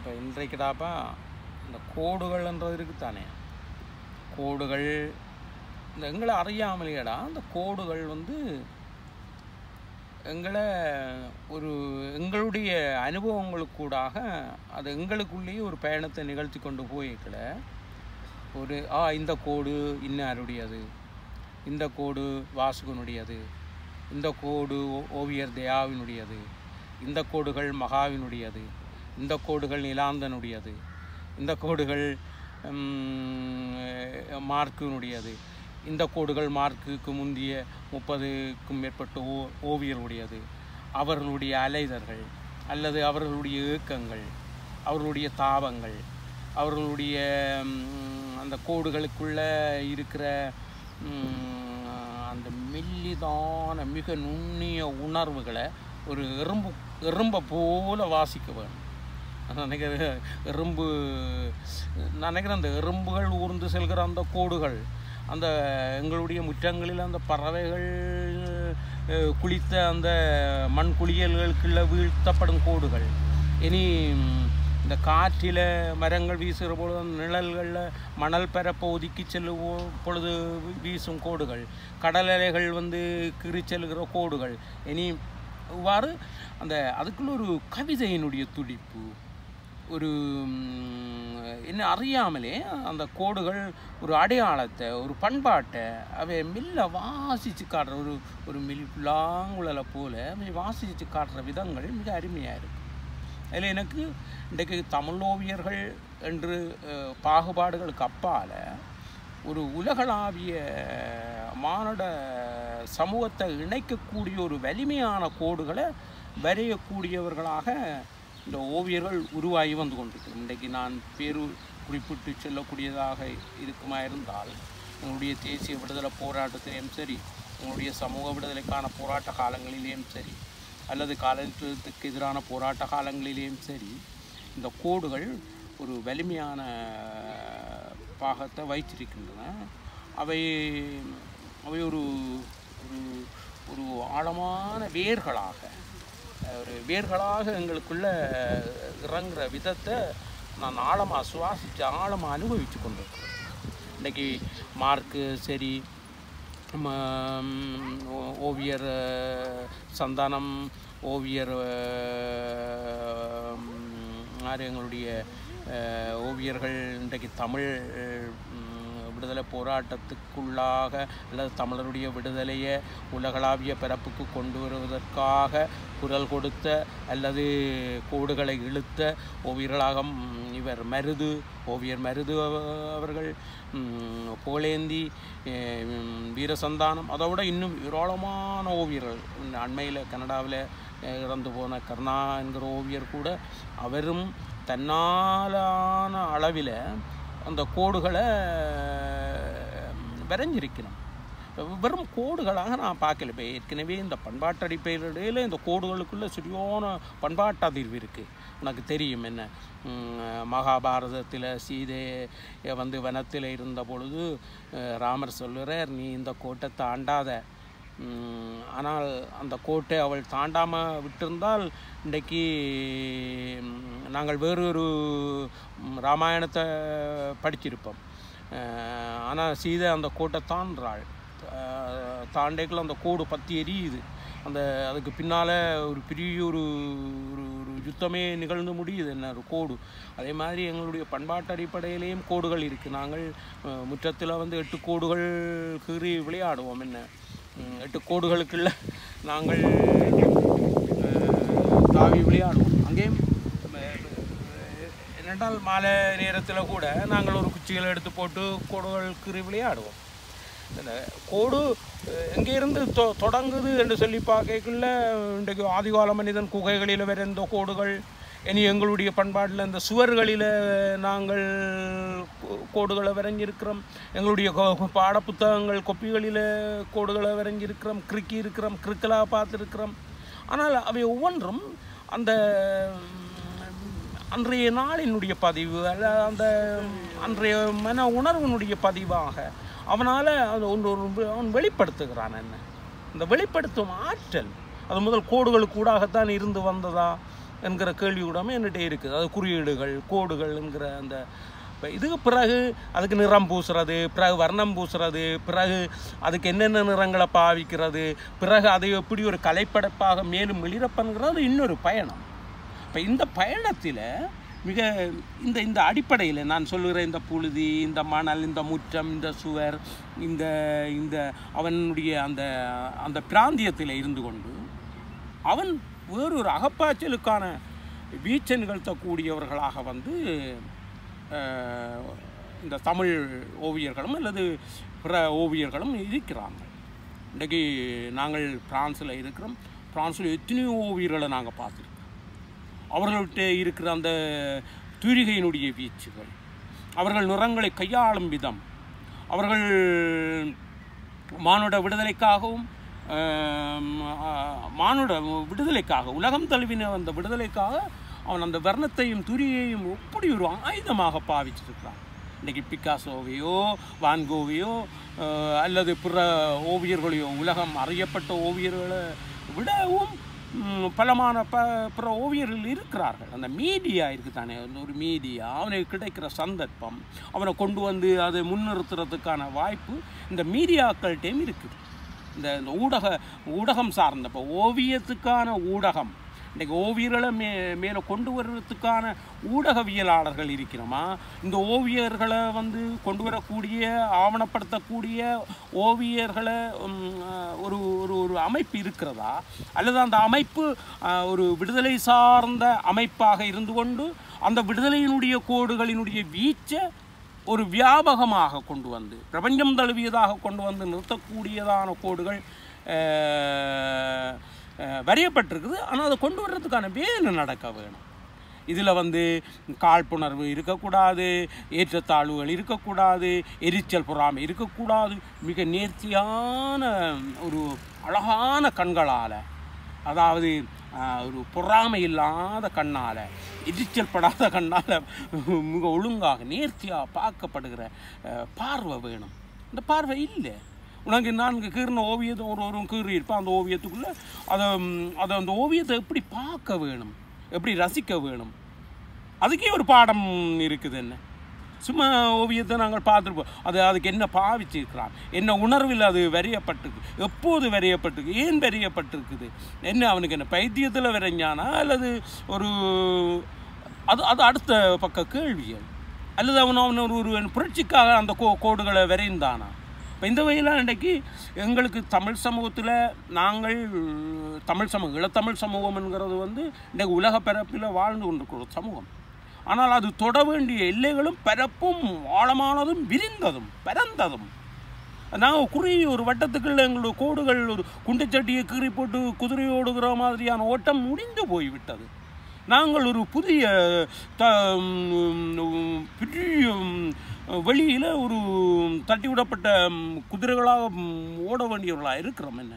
இப்போ இன்றைக்குடாப்பா இந்த கோடுகள்ன்றது இருக்குதானே கோடுகள் இந்த எங்களை அறியாமலேடா அந்த கோடுகள் வந்து எங்களை ஒரு எங்களுடைய அனுபவங்களுக்கூடாக அது எங்களுக்குள்ளேயே ஒரு பயணத்தை நிகழ்த்தி கொண்டு போய்க்கல ஒரு ஆ இந்த கோடு இன்னாருடையது இந்த கோடு வாசுகனுடையது இந்த கோடு ஓ- ஓவியர் தயாவினுடையது இந்த கோடுகள் மகாவினுடையது இந்த கோடுகள் நிலாந்தனுடையது இந்த கோடுகள் ம், மார்க்கினுடையது இந்த கோடுகள் மார்க்குக்கு முந்திய முப்பதுக்கும் மேற்பட்ட ஓ ஓவியருடையது அவர்களுடைய அலைதர்கள் அல்லது அவர்களுடைய இயக்கங்கள் அவர்களுடைய தாபங்கள் அவர்களுடைய ம், அந்த கோடுகளுக்குள்ள இருக்கிற ம், அந்த மெல்லிதான மிக நுண்ணிய உணர்வுகளை ஒரு எறும்பு எறும்பை போல வாசிக்க வேணும் நான் நினைக்கிறேன் எறும்பு நான் நினைக்கிறேன் அந்த எறும்புகள் ஊர்ந்து செல்கிற அந்த கோடுகள் அந்த எங்களுடைய முற்றங்களில் அந்த பறவைகள் அஹ், குளித்த அந்த மண் குளியல்களுக்குள்ள வீழ்த்தப்படும் கோடுகள் இனி ம், இந்த காற்றில் மரங்கள் வீசுகிற பொழுது அந்த நிழல்களில் மணல் பரப்ப ஒதுக்கி செல்லும் பொழுது வீ- வீசும் கோடுகள் கடல் அலைகள் வந்து கீறி செல்கிற கோடுகள் இனி இவ்வாறு அந்த அதுக்குள்ள ஒரு கவிதையினுடைய துடிப்பு ஒரு ம், என்ன அறியாமலே அந்த கோடுகள் ஒரு அடையாளத்தை ஒரு பண்பாட்டை அவை மெல்ல வாசித்து காட்டுற ஒரு ஒரு மில் லாங்குழலை போல அவை வாசித்து காட்டுற விதங்கள் மிக அருமையாக இருக்கு அதில் எனக்கு இன்றைக்கு தமிழ் ஓவியர்கள் என்று அஹ், பாகுபாடுகளுக்கு அப்பால் ஒரு உலகளாவிய மானுட சமூகத்தை இணைக்கக்கூடிய ஒரு வலிமையான கோடுகளை வரையக்கூடியவர்களாக இந்த ஓவியர்கள் உருவாகி வந்து கொண்டிருக்கிறோம் இன்றைக்கு நான் பேரு குறிப்பிட்டு சொல்லக்கூடியதாக இருக்குமா இருந்தால் எங்களுடைய தேசிய விடுதலை போராட்டத்திலேயும் சரி எங்களுடைய சமூக விடுதலைக்கான போராட்ட காலங்களிலேயும் சரி அல்லது காலத்துக்கு எதிரான போராட்ட காலங்களிலேயும் சரி இந்த கோடுகள் ஒரு வலிமையான பாகத்தை வைத்திருக்கின்றன அவை அவை ஒரு ஒரு ஒரு ஆழமான வேர்களாக ஒரு வேர்களாக எங்களுக்குள்ள இறங்குற விதத்தை நான் ஆழமாக சுவாசித்து ஆழமாக அனுபவித்து கொண்டிருக்கிறேன் இன்றைக்கி மார்க்கு சரி ம, ம், ஓ- ஓவியர் அஹ், சந்தானம் ஓவியர் அஹ், ம், யார் எங்களுடைய அஹ், ஓவியர்கள் இன்றைக்கு தமிழ் ம், விடுதலை போராட்டத்துக்குள்ளாக அல்லது தமிழருடைய விடுதலையை உலகளாவிய பிறப்புக்கு கொண்டு வருவதற்காக குரல் கொடுத்த அல்லது கோடுகளை இழுத்த ஓவியர்களாக ம், இவர் மருது ஓவியர் மருது அவ- அவர்கள் ம், புகழேந்தி அஹ், ம், வீரசந்தானம் அதை விட இன்னும் ஏராளமான ஓவியர்கள் அண்மையில் கனடாவில் அஹ், இறந்து போன கருணா என்கிற ஓவியர் கூட அவரும் தன்னாலான அளவில் அந்த கோடுகளை வரைஞ்சிருக்கணும் வெறும் கோடுகளாக நான் பார்க்கல இப்போ ஏற்கனவே இந்த பண்பாட்டு அடிப்படையில் இந்த கோடுகளுக்குள்ள சரியான பண்பாட்டு அதிர்வு இருக்குது உனக்கு தெரியும் என்ன உம், மகாபாரதத்தில் சீதை வந்து வனத்தில் இருந்த பொழுது அஹ், ராமர் சொல்லுறார் நீ இந்த கோட்டை தாண்டாத உம், ஆனால் அந்த கோட்டை அவள் தாண்டாமல் விட்டிருந்தால் இன்றைக்கு உம், நாங்கள் வேறொரு உம், ராமாயணத்தை படிச்சிருப்போம் ஆனால் சீதை அந்த கோட்டை தாண்டுறாள் அஹ், தாண்டைக்குள்ள அந்த கோடு பற்றி எரியுது அந்த அதுக்கு பின்னால் ஒரு பெரிய ஒரு ஒரு ஒரு யுத்தமே நிகழ்ந்து முடியுது என்ன ஒரு கோடு அதே மாதிரி எங்களுடைய பண்பாட்டு அடிப்படையிலேயும் கோடுகள் இருக்குது நாங்கள் முற்றத்தில் வந்து எட்டு கோடுகள் கீறி விளையாடுவோம் என்ன உம், எட்டு கோடுகளுக்குள்ள நாங்கள் அஹ், தாவி விளையாடுவோம் அங்கேயும் அஹ், என்னென்றால் மாலை நேரத்தில் கூட நாங்கள் ஒரு குச்சிகளை எடுத்து போட்டு கோடுகள் கீறி விளையாடுவோம் இந்த கோடு அஹ், எங்கேருந்து தொ தொடங்குது என்று சொல்லி பார்க்கக்குள்ள இன்றைக்கு ஆதிகால மனிதன் குகைகளில் வரைந்த கோடுகள் இனி எங்களுடைய பண்பாட்டில் இந்த சுவர்களில் நாங்கள் கோ- கோடுகளை வரைஞ்சிருக்கிறோம் எங்களுடைய கொ- பாடப்புத்தகங்கள் கொப்பிகளில் கோடுகளை வரைஞ்சிருக்கிறோம் கிறுக்கி இருக்கிறோம் கிறுக்கலாக பார்த்துருக்கிறோம் ஆனால் அவை ஒவ்வொன்றும் அந்த அன்றைய நாளினுடைய பதிவு அல்ல அந்த அன்றைய மன உணர்வினுடைய பதிவாக அவனால் அது ஒன்று ஒரு அவன் வெளிப்படுத்துகிறான் என்ன இந்த வெளிப்படுத்தும் ஆற்றல் அது முதல் கோடுகளுக்கு கூடாகத்தான் இருந்து வந்ததா என்கிற கேள்வி கூடாமல் என்கிட்ட இருக்குது அது குறியீடுகள் கோடுகள் என்கிற அந்த இப்போ இதுக்கு பிறகு அதுக்கு நிறம் பூசுறது பிறகு வர்ணம் பூசுறது பிறகு அதுக்கு என்னென்ன நிறங்களை பாவிக்கிறது பிறகு அதை எப்படி ஒரு கலைப்படைப்பாக மேலும் வெளிரப்பனுங்கிறது இன்னொரு பயணம் இப்போ இந்த பயணத்தில் மிக இந்த இந்த அடிப்படையில் நான் சொல்லுகிற இந்த புழுதி இந்த மணல் இந்த முற்றம் இந்த சுவர் இந்த இந்த அவனுடைய அந்த அந்த பிராந்தியத்தில் இருந்து கொண்டு அவன் வேறொரு அகப்பாய்ச்சலுக்கான வீச்சை நிகழ்த்தக்கூடியவர்களாக வந்து அஹ், இந்த தமிழ் ஓவியர்களும் அல்லது பிற ஓவியர்களும் இருக்கிறாங்க இன்றைக்கி நாங்கள் பிரான்ஸில் இருக்கிறோம் பிரான்ஸில் எத்தனையோ ஓவியர்களை நாங்கள் பார்த்துருக்கோம் அவர்கள்ட்ட இருக்கிற அந்த தூரிகையினுடைய வீச்சுகள் அவர்கள் நிறங்களை கையாளும் விதம் அவர்கள் மானுட விடுதலைக்காகவும் ஆம், ஆ, மானுட விடுதலைக்காக உலகம் தழுவின அந்த விடுதலைக்காக அவன் அந்த வர்ணத்தையும் துரியையும் எப்படி ஒரு ஆயுதமாக பாவிச்சிருக்கிறான் இன்றைக்கி பிக்காசோவையோ வான்கோவையோ அஹ், அல்லது பிற ஓவியர்களையோ உலகம் அறியப்பட்ட ஓவியர்களை விடவும் ம், பலமான ப பிற ஓவியர்கள் இருக்கிறார்கள் அந்த மீடியா இருக்குது தானே அந்த ஒரு மீடியா அவனுக்கு கிடைக்கிற சந்தர்ப்பம் அவனை கொண்டு வந்து அதை முன்னிறுத்துறதுக்கான வாய்ப்பு இந்த மீடியாக்கள்கிட்டையும் இருக்குது இந்த இந்த ஊடக ஊடகம் சார்ந்த இப்போ ஓவியத்துக்கான ஊடகம் இன்றைக்கி ஓவியர்களை மே மேலே கொண்டு வர்றதுக்கான ஊடகவியலாளர்கள் இருக்கிறோமா இந்த ஓவியர்களை வந்து கொண்டு வரக்கூடிய ஆவணப்படுத்தக்கூடிய ஓவியர்களை ம், அஹ், ஒரு ஒரு ஒரு அமைப்பு இருக்கிறதா அல்லது அந்த அமைப்பு அஹ், ஒரு விடுதலை சார்ந்த அமைப்பாக இருந்து கொண்டு அந்த விடுதலையினுடைய கோடுகளினுடைய வீச்சை ஒரு வியாபகமாக கொண்டு வந்து பிரபஞ்சம் தழுவியதாக கொண்டு வந்து நிறுத்தக்கூடியதான கோடுகள் அஹ், அஹ், வரையப்பட்டிருக்குது ஆனால் அதை கொண்டு வர்றதுக்கான வேலை நடக்க வேணும் இதில் வந்து காழ்ப்புணர்வு இருக்கக்கூடாது ஏற்றத்தாழ்வுகள் இருக்கக்கூடாது எரிச்சல் பொறாமை இருக்கக்கூடாது மிக நேர்த்தியான ஒரு அழகான கண்களால் அதாவது ஆஹ், ஒரு பொறாமை இல்லாத கண்ணால் எரிச்சல் படாத கண்ணால் மிக ஒழுங்காக நேர்த்தியாக பார்க்கப்படுகிற ஆஹ், பார்வை வேணும் இந்த பார்வை இல்லை உனக்கு நான்கு கீறின ஓவியத்தை ஒரு ஒரு கீறி இருப்பான் அந்த ஓவியத்துக்குள்ளே அதை ம், அதை அந்த ஓவியத்தை எப்படி பார்க்க வேணும் எப்படி ரசிக்க வேணும் அதுக்கே ஒரு பாடம் இருக்குது என்ன சும்மா ஓவியத்தை நாங்கள் பார்த்துருப்போம் அது அதுக்கு என்ன பாவிச்சிருக்கிறான் என்ன உணர்வில் அது வரையப்பட்டிருக்கு எப்போது வரையப்பட்டிருக்கு ஏன் வரையப்பட்டிருக்குது என்ன அவனுக்கு என்ன பைத்தியத்தில் வரைஞ்சானா அல்லது ஒரு அது அது அடுத்த பக்க கேள்விகள் அல்லது அவன் அவன் ஒரு ஒரு புரட்சிக்காக அந்த கோ கோடுகளை வரைந்தானா இப்போ இந்த வகையில் இன்றைக்கு எங்களுக்கு தமிழ் சமூகத்தில் நாங்கள் தமிழ் சமூகம் ஈழத்தமிழ் சமூகம் என்கிறது வந்து இன்றைக்கு உலக பரப்பில் வாழ்ந்து கொண்டிருக்கிற ஒரு சமூகம் ஆனால் அது தொட வேண்டிய எல்லைகளும் பரப்பும் ஆழமானதும் விரிந்ததும் பரந்ததும் நாங்கள் குறுகிய ஒரு வட்டத்துக்குள்ள எங்களுடைய கோடுகள் ஒரு குண்டுச்சட்டியை கீறி போட்டு குதிரை ஓடுகிற மாதிரியான ஓட்டம் முடிந்து போய்விட்டது நாங்கள் ஒரு புதிய த ம், பெரிய வெளியில் ஒரு தட்டி விடப்பட்ட ம், குதிரைகளாக ம், ஓட வேண்டியவர்களாக இருக்கிறோம் என்ன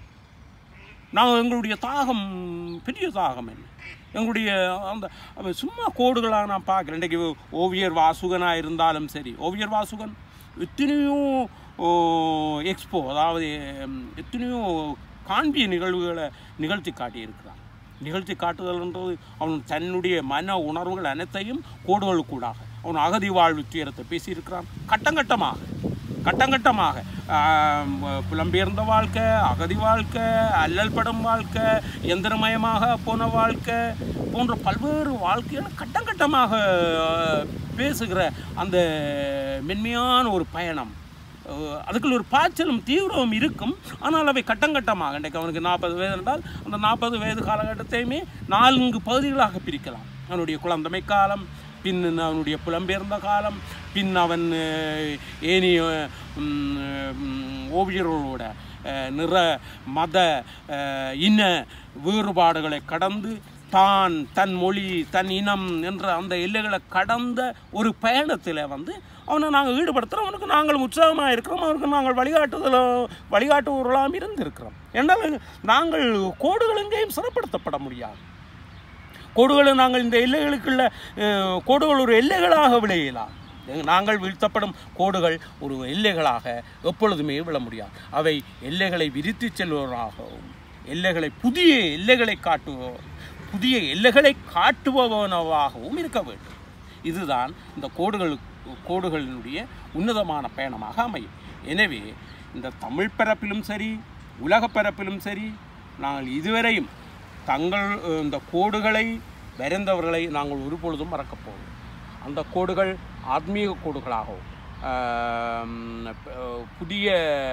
நாங்கள் எங்களுடைய தாகம் பெரிய தாகம் என்ன எங்களுடைய அந்த அவ சும்மா கோடுகளாக நான் பார்க்குறேன் இன்றைக்கு ஓவியர் வாசுகனாக இருந்தாலும் சரி ஓவியர் வாசுகன் எத்தனையோ ஓ, எக்ஸ்போ அதாவது ம், எத்தனையோ காண்பிய நிகழ்வுகளை நிகழ்த்தி காட்டியிருக்கிறான் நிகழ்த்தி காட்டுதல்ன்றது அவன் தன்னுடைய மன உணர்வுகள் அனைத்தையும் கோடுகளுக்கூடாக அவன் அகதி வாழ்வு துயரத்தை பேசியிருக்கிறான் கட்டங்கட்டமாக கட்டங்கட்டமாக ஆம், புலம்பெயர்ந்த வாழ்க்கை அகதி வாழ்க்கை அல்லல் படும் வாழ்க்கை எந்திரமயமாக போன வாழ்க்கை போன்ற பல்வேறு வாழ்க்கையான கட்டங்கட்டமாக ஆஹ், பேசுகிற அந்த மென்மையான ஒரு பயணம் அஹ், அதுக்குள்ள ஒரு பாய்ச்சலும் தீவிரமும் இருக்கும் ஆனால் அவை கட்டங்கட்டமாக இன்றைக்கு அவனுக்கு நாற்பது வயது இருந்தால் அந்த நாற்பது வயது காலகட்டத்தையுமே நான்கு பகுதிகளாக பிரிக்கலாம் அவனுடைய குழந்தமை காலம் பின் அவனுடைய புலம்பெயர்ந்த காலம் பின் அவன் அஹ், ஏனைய ம், ம், ஓவியர்களோட அஹ், நிற மத அஹ், இன வேறுபாடுகளை கடந்து தான் தன் மொழி தன் இனம் என்ற அந்த எல்லைகளை கடந்த ஒரு பயணத்தில் வந்து அவனை நாங்கள் ஈடுபடுத்துகிறோம் அவனுக்கு நாங்கள் உற்சாகமாக இருக்கிறோம் அவனுக்கு நாங்கள் வழிகாட்டுதல வழிகாட்டுவர்களாம் இருந்திருக்கிறோம் என்றால் நாங்கள் கோடுகள் எங்கேயும் சிறப்படுத்தப்பட முடியாது கோடுகளை நாங்கள் இந்த எல்லைகளுக்குள்ள அஹ், கோடுகள் ஒரு எல்லைகளாக விளையலாம் எங்க- நாங்கள் வீழ்த்தப்படும் கோடுகள் ஒரு எல்லைகளாக எப்பொழுதுமே விழ முடியாது அவை எல்லைகளை விரித்து செல்வதாகவும் எல்லைகளை புதிய எல்லைகளை காட்டுவோ புதிய எல்லைகளை காட்டுபவனவாகவும் இருக்க வேண்டும் இதுதான் இந்த கோடுகள் கோடுகளினுடைய உன்னதமான பயணமாக அமையும் எனவே இந்த தமிழ் பரப்பிலும் சரி உலக பரப்பிலும் சரி நாங்கள் இதுவரையும் தங்கள் அஹ், இந்த கோடுகளை வரைந்தவர்களை நாங்கள் ஒருபொழுதும் மறக்கப் போவதில்லை அந்த கோடுகள் ஆத்மீக கோடுகளாகவும் ஆம், அஹ், புதிய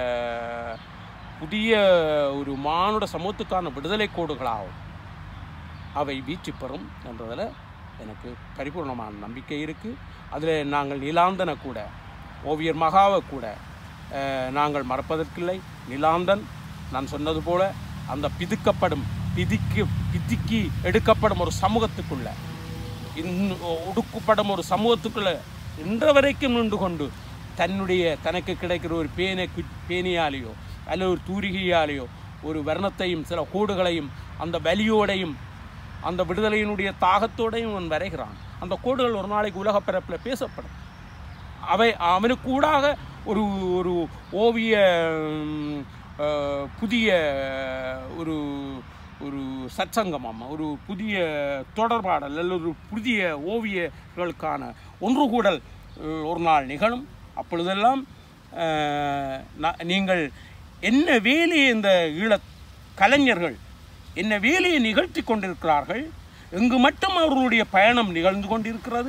புதிய ஒரு மானுட சமூகத்துக்கான விடுதலை கோடுகளாகவும் அவை வீச்சு பெறும் என்றதில் எனக்கு பரிபூர்ணமான நம்பிக்கை இருக்குது அதில் நாங்கள் நிலாந்தனை கூட ஓவியர் மகாவை கூட அஹ், நாங்கள் மறப்பதற்கில்லை நிலாந்தன் நான் சொன்னது போல அந்த பிதுக்கப்படும் பிதிக்கு பிதிக்கி எடுக்கப்படும் ஒரு சமூகத்துக்குள்ள இன்- ஒடுக்கப்படும் ஒரு சமூகத்துக்குள்ள இன்ற வரைக்கும் நின்று கொண்டு தன்னுடைய தனக்கு கிடைக்கிற ஒரு பேனை கு- பேனியாலேயோ அல்லது ஒரு தூரிகையாலேயோ ஒரு வர்ணத்தையும் சில கோடுகளையும் அந்த வலியோடையும் அந்த விடுதலையினுடைய தாகத்தோடையும் அவன் வரைகிறான் அந்த கோடுகள் ஒரு நாளைக்கு உலகப் பரப்பில் பேசப்படும் அவை அவனுக்கு கூடாக ஒரு ஒரு ஓவிய ம், அஹ், புதிய ஒரு ஒரு சற்சங்கமம் ஒரு புதிய தொடர்பாடல் அல்லது ஒரு புதிய ஓவியர்களுக்கான ஒன்றுகூடல் அஹ், ஒரு நாள் நிகழும் அப்பொழுதெல்லாம் அஹ், நா- நீங்கள் என்ன வேலையை இந்த ஈழக் கலைஞர்கள் என்ன வேலையை நிகழ்த்தி கொண்டிருக்கிறார்கள் எங்கு மட்டும் அவர்களுடைய பயணம் நிகழ்ந்து கொண்டிருக்கிறது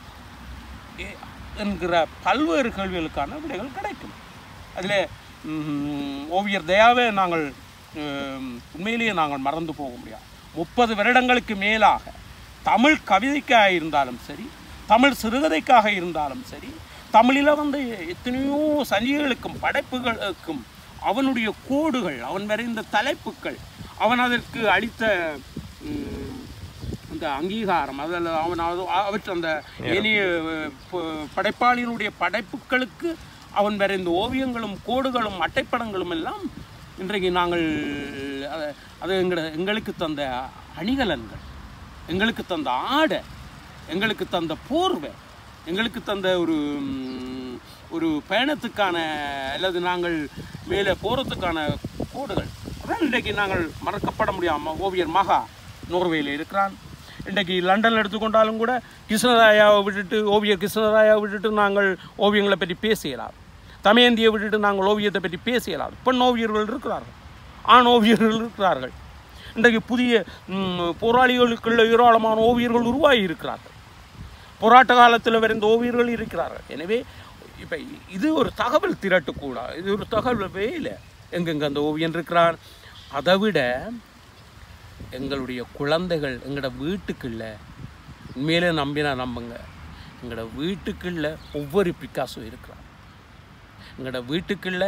எ- என்கிற பல்வேறு கேள்விகளுக்கான விடைகள் கிடைக்கும் அதில் ஓவியர் தயாவை நாங்கள் ம், உண்மையிலேயே நாங்கள் மறந்து போக முடியாது முப்பது வருடங்களுக்கு மேலாக தமிழ் கவிதைக்காக இருந்தாலும் சரி தமிழ் சிறுகதைக்காக இருந்தாலும் சரி தமிழில் வந்து எத்தனையோ சஞ்சிகைகளுக்கும் படைப்புகளுக்கும் அவனுடைய கோடுகள் அவன் வரைந்த தலைப்புகள் அவன் அதற்கு அளித்த ம், அந்த அங்கீகாரம் அதில் அவன் அது- அவற்றை அந்த இனிய ப- படைப்பாளியினுடைய படைப்புகளுக்கு அவன் வரைந்த ஓவியங்களும் கோடுகளும் அட்டைப்படங்களும் எல்லாம் இன்றைக்கு நாங்கள் அத- அது எங்கள எங்களுக்கு தந்த அணிகலன்கள் எங்களுக்கு தந்த ஆடை எங்களுக்கு தந்த போர்வை எங்களுக்கு தந்த ஒரு ம், ஒரு பயணத்துக்கான அல்லது நாங்கள் மேலே போகிறதுக்கான கோடுகள் அதான் இன்றைக்கு நாங்கள் மறக்கப்பட முடியாமல் ஓவியர் மகா நோர்வேயில் இருக்கிறான் இன்றைக்கு லண்டனில் எடுத்துக்கொண்டாலும் கூட கிருஷ்ணராயாவை விட்டுட்டு ஓவியர் கிருஷ்ணராயாவை விட்டுட்டு நாங்கள் ஓவியங்களை பற்றி பேசியலாம் தமயந்தியை விட்டுட்டு நாங்கள் ஓவியத்தை பற்றி பேசியலாம் பெண் ஓவியர்கள் இருக்கிறார்கள் ஆண் ஓவியர்கள் இருக்கிறார்கள் இன்றைக்கு புதிய ம், போராளிகளுக்குள்ள ஏராளமான ஓவியர்கள் உருவாகி இருக்கிறார்கள் போராட்ட காலத்தில் வரைந்த ஓவியர்கள் இருக்கிறார்கள் எனவே இப்போ இது ஒரு தகவல் திரட்டு கூட இது ஒரு தகவல் வேலை எங்கெங்க அந்த ஓவியன் இருக்கிறான் அதை விட எங்களுடைய குழந்தைகள் எங்களோட வீட்டுக்குள்ள உண்மையிலே நம்பினா நம்புங்க எங்களோட வீட்டுக்குள்ள ஒவ்வொரு பிக்காசோ இருக்கிறான் எங்களோட வீட்டுக்குள்ள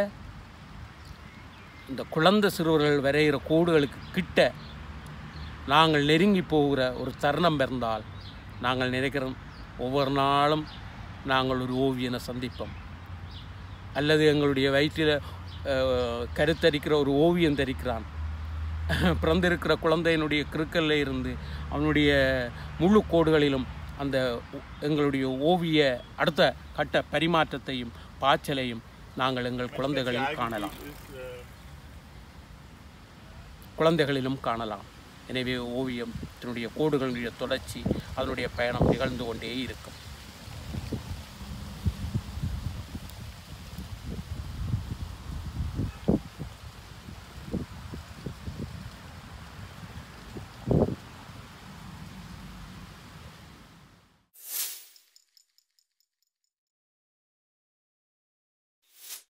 இந்த குழந்தை சிறுவர்கள் வரைகிற கோடுகளுக்கு கிட்ட நாங்கள் நெருங்கி போகிற ஒரு தருணம் பிறந்தால் நாங்கள் நினைக்கிறோம் ஒவ்வொரு நாளும் நாங்கள் ஒரு ஓவியனை சந்திப்போம் அல்லது எங்களுடைய வயிற்றில் கருத்தரிக்கிற ஒரு ஓவியம் தரிக்கிறான் பிறந்திருக்கிற குழந்தையினுடைய கிருக்கல்ல இருந்து அவனுடைய முழு கோடுகளிலும் அந்த ஒ- எங்களுடைய ஓவிய அடுத்த கட்ட பரிமாற்றத்தையும் பாய்ச்சலையும் நாங்கள் எங்கள் குழந்தைகளில் காணலாம் குழந்தைகளிலும் காணலாம் எனவே ஓவியம் தன்னுடைய கோடுகளுடைய தொடர்ச்சி அதனுடைய பயணம் நிகழ்ந்து கொண்டே இருக்கும்